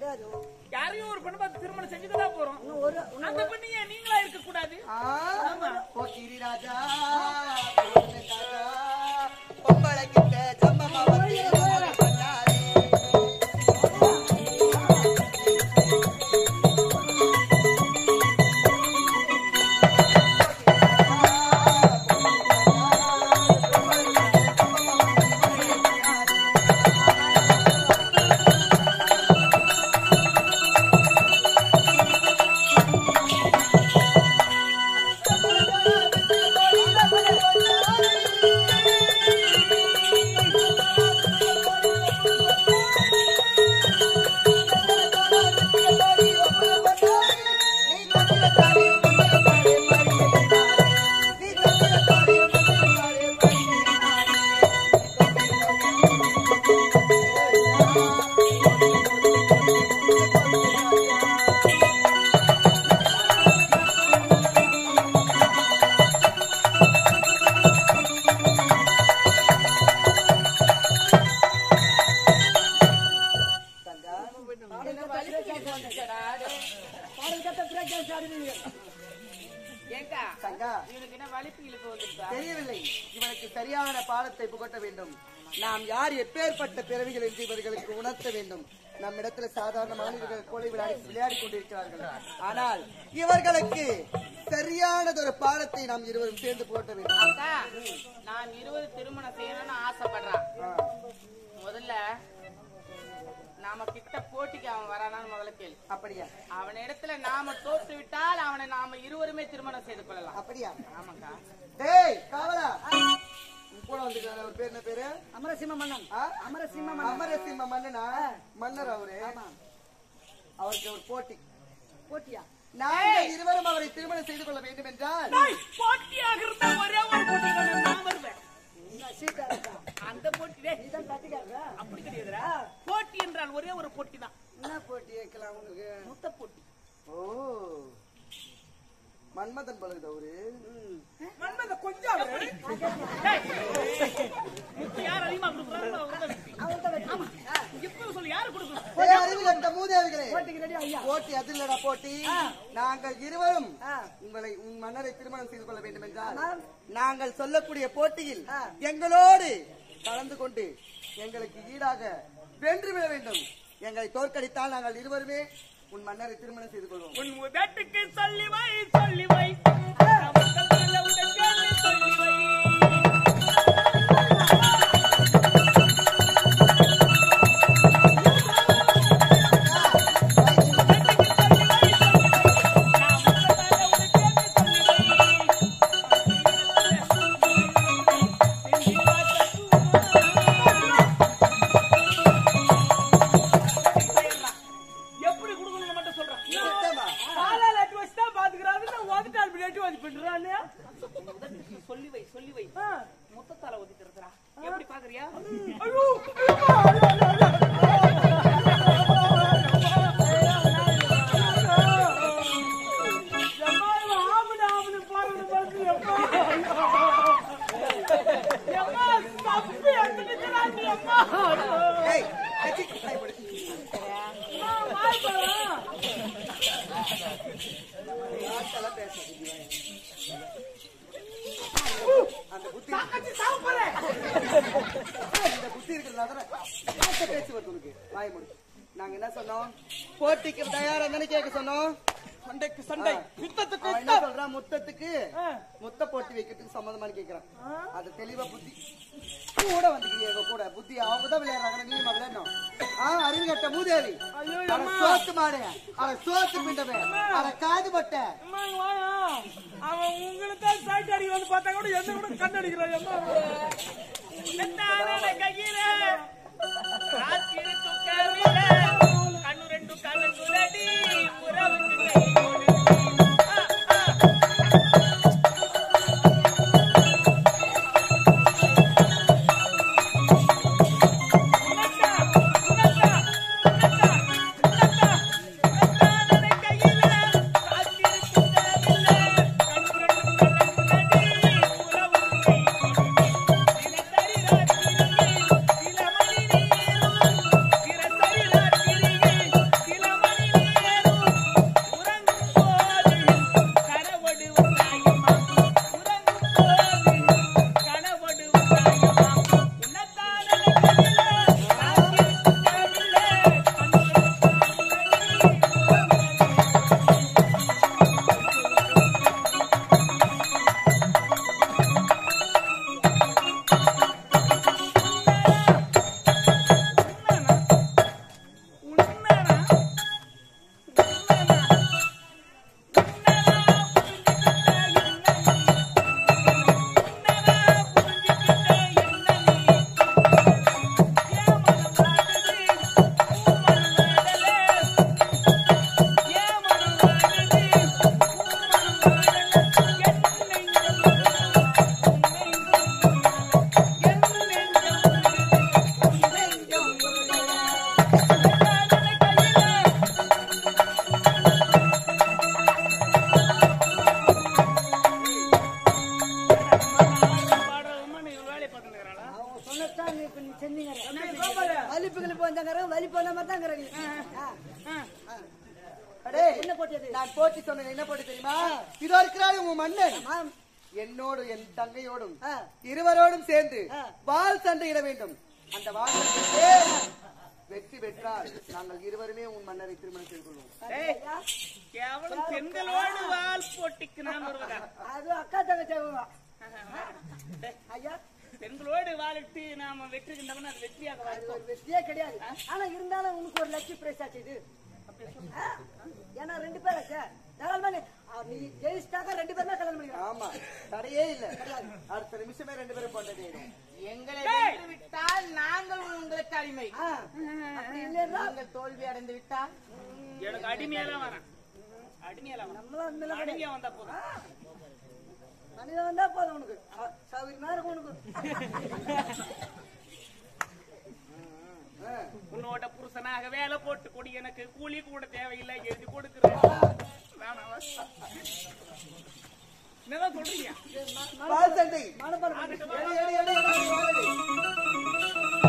கிடையாது யாரையும் ஒரு பெண்ணை பார்த்து திருமணம் செஞ்சுதான் போறோம் இன்னும் ஒரு இன்னும் அந்த பெண்ணு ஏன் நீங்களா இருக்க கூடாது போக்கிரி ராஜா ராஜா பொம்பளை கிட்ட ஜம்மமா வந்து பண்ணாரே பாடல் கட்ட பிரேக் டான்ஸ் ஆடுவீங்க ஏங்கா சங்கா இவனுக்கு என்ன வலிப்பு இழுப்பு வந்துருக்கா தெரியவில்லை இவனுக்கு சரியான பாடத்தை புகட்ட வேண்டும் நாம் யார் எப்பேற்பட்ட பிறவிகள் என்று இவர்களுக்கு உணர்த்த வேண்டும் நம்மிடத்துல சாதாரண மாணவர்கள் கோலை விளையாடி விளையாடி கொண்டிருக்கிறார்கள் ஆனால் இவர்களுக்கு சரியானதொரு பாடத்தை நாம் இருவரும் சேர்ந்து புகட்ட வேண்டும் அக்கா நான் இருபது திருமணம் செய்யணும்னு ஆசைப்படுறான் ஆ, முதல்ல நாம கிட்ட போட்டிக்கு அவன் வரானான்னு முதல்ல கேளு அப்படியா அவன் இடத்துல நாம தோற்று விட்டால் அவனை நாம இருவருமே திருமணம் செய்து கொள்ளலாம் அப்படியா ஆமாக்கா டேய் காவலா உன் கூட வந்துருக்காரு அவர் பேர் என்ன பேரு அமரசிம்ம மன்னன் ஆ? அமரசிம்ம மன்னன் அமரசிம்ம மன்னனா மன்னர் அவரு அவருக்கு ஒரு போட்டி போட்டியா நாங்கள் இருவரும் அவரை திருமணம் செய்து கொள்ள வேண்டும் என்றால் போட்டியாக இருந்தா ஒரே ஒரு போட்டி நான் வருவேன் என்ன சீட்டா இருக்கா அந்த போட்டி டேய், இதான் கட்டிக்காரா அப்படி கிடையாதுடா போட்டி என்றால் ஒரே ஒரு போட்டி தான் என்ன போட்டி வைக்கலாம் உனக்கு முத்த போட்டி ஓ மன்மதன் பழகுது அவரு மன்மத கொஞ்சம் முத்து யார் அதிகமா கொடுக்குறாங்களோ அவங்க தான் வெற்றி. அவன்கிட்ட வெட்டி. ஆமா இப்ப சொல்லு யாரு கொடுக்கணும் ஏய், அறிவுகட்ட மூதேவிகளே போட்டிக்கு ரெடி ஐயா போட்டி அது இல்லடா போட்டி நாங்கள் இருவரும் ஆ. உங்களை உன் மன்னரை திருமணம் செய்து கொள்ள வேண்டும் என்றால் ஆமாம். நாங்கள் சொல்லக்கூடிய போட்டியில் ஆ. எங்களோடு கலந்து கொண்டு எங்களுக்கு ஈடாக வென்று விட வேண்டும் எங்களை தோற்கடித்தால் நாங்கள் இருவருமே உன் மன்னரை திருமணம் செய்து கொள்வோம் உன் உதட்டுக்கு சொல்லி வை சொல்லி வை நமக்கு நல்லவுடன் கேள்வி சொல்லி வை எப்படி கொடுக்கணும் மட்டும் சொல்றேன் சுத்தமா? காலால எட்டு வச்சு தான் பாத்துக்கிறாரு நான் உதட்டால் இப்படி எட்டு வச்சு பண்றான்னு சொல்லி வை சொல்லி வை முத்தத்தால ஒதுக்கிறதுடா எப்படி பாக்குறியா ஐயோ எம்மா, இவன் ஆமனு, ஆமனு பாருன்னு பார்த்து, எம்மா. எம்மா, தப்பி எடுத்துக்கிறாங்க, எம்மா. ஏய், அச்சி, கை போடு. அம்மா, வாய் பாரா. வார்த்தைலாம் பேசாதீங்க. அந்த புத்தி தங்கச்சி சாப்பிடுறேன். இந்த புத்தி இருக்கிறதுனால தான் பேச்சு வருது உனக்கு வாய் மூடு நாங்க என்ன சொன்னோம் போட்டிக்கு தயாரா தானே கேட்க சொன்னோம் சண்டைக்கு சண்டை ஆ. யுத்தத்துக்கு அவன் என்ன யுத்தம். சொல்றான் முத்தத்துக்கு ஆ. முத்த போட்டி வைக்கிறதுக்கு சம்மதமானு கேக்குறான் அது தெளிவா புத்தி கூட வந்துக்கிறீங்க எங்க கூட புத்தி அவங்க தான் விளையாடுறாங்க நீ விளையாடணும் ஆ அறிவு கட்ட மூதேவி ஐயோ, அட அம்மா. சோத்து மாடு அட சோத்து பிண்டவே அட காது பட்டை அம்மா, இங்க வாயா. அவன் உங்களுக்கு சைட் அடிக்க வந்து பார்த்தா கூட எந்த கூட கண் அடிக்கிறான் அம்மா என்னால கையில ராத்திரி தூக்கமில்ல கண்ணு ரெண்டு கலங்குலடி உறவுக்கு கை கொடுத்து ஆ, ஆ. உனக்கா, உனக்கா, உனக்கா, உனக்கா, உனக்கான கையில ராத்திரி தூக்கமில்ல கண்ணு ரெண்டு கலங்குலடி உறவுக்கு கை கொடுத்து தினசரி ராத்திரியில் சில மணி நேரம் தினசரி ராத்திரியில் அடே, என்ன போட்டியது? நான் போட்டி சொன்னேன் என்ன போட்டி தெரியுமா இதோ இருக்கிறாரு உன் மன்னன் ஆம். என்னோடு என் தங்கையோடும் ஆ. இருவரோடும் சேர்ந்து ஆ. வால் சண்டையிட வேண்டும் அந்த வால் சண்டையிலே வெற்றி பெற்றால் நாங்கள் இருவருமே உன் மன்னரை திருமணம் செய்து கொள்வோம் ஏய், கேவலம் பெண்களோடு வால் போட்டிக்கு நான் வருவதா அது அக்கா தங்கச்சி அவங்க. டேய், ஐயா பெண்களோடு வாழிட்டு நாம வெற்றி கண்டவன் அது வெற்றியாக அது வாழ்க்கை ஒரு வெற்றியே கிடையாது ஆனா இருந்தாலும் உனக்கு ஒரு லட்சம் பிரைஸ் ஆச்சு இது ஆ, ஏன்னா ரெண்டு பேர் ஆச்சு தாராளமா நீ- ஆ, நீ ஜெயிச்சிட்டாக்க ரெண்டு பேருமே கல்யாணம் பண்ணிக்கலாம் ஆமா தடையே இல்ல அடுத்த நிமிஷமே ரெண்டு பேரும் கொண்டே எங்களை டேய். வென்று விட்டால் நாங்கள் உங்களுக்கு அடிமை ஆ, அப்படி இல்லைன்னா நீங்கள் தோல்வி அடைந்து விட்டால் எனக்கு அடிமையெல்லாம் வேணாம் அடிமையெல்லாம் வேணாம் நம்மள அந்த நிலைமை அடிமையா வந்தா போதும் மனிதன் வந்தா போதும் உனக்கு ச- சௌகரியமா இருக்கும் உனக்கு உன்னோட புருஷனாக வேலை போட்டு கொடி எனக்கு கூலி கூட தேவையில்லை எழுதி கொடுக்குறேன் வேணாம், வேணாம். என்னதான் சொல்றீங்க வால் சண்டை மனப்பாடம் பண்ணு. எடு, எடு, எடு, எடு, எடு.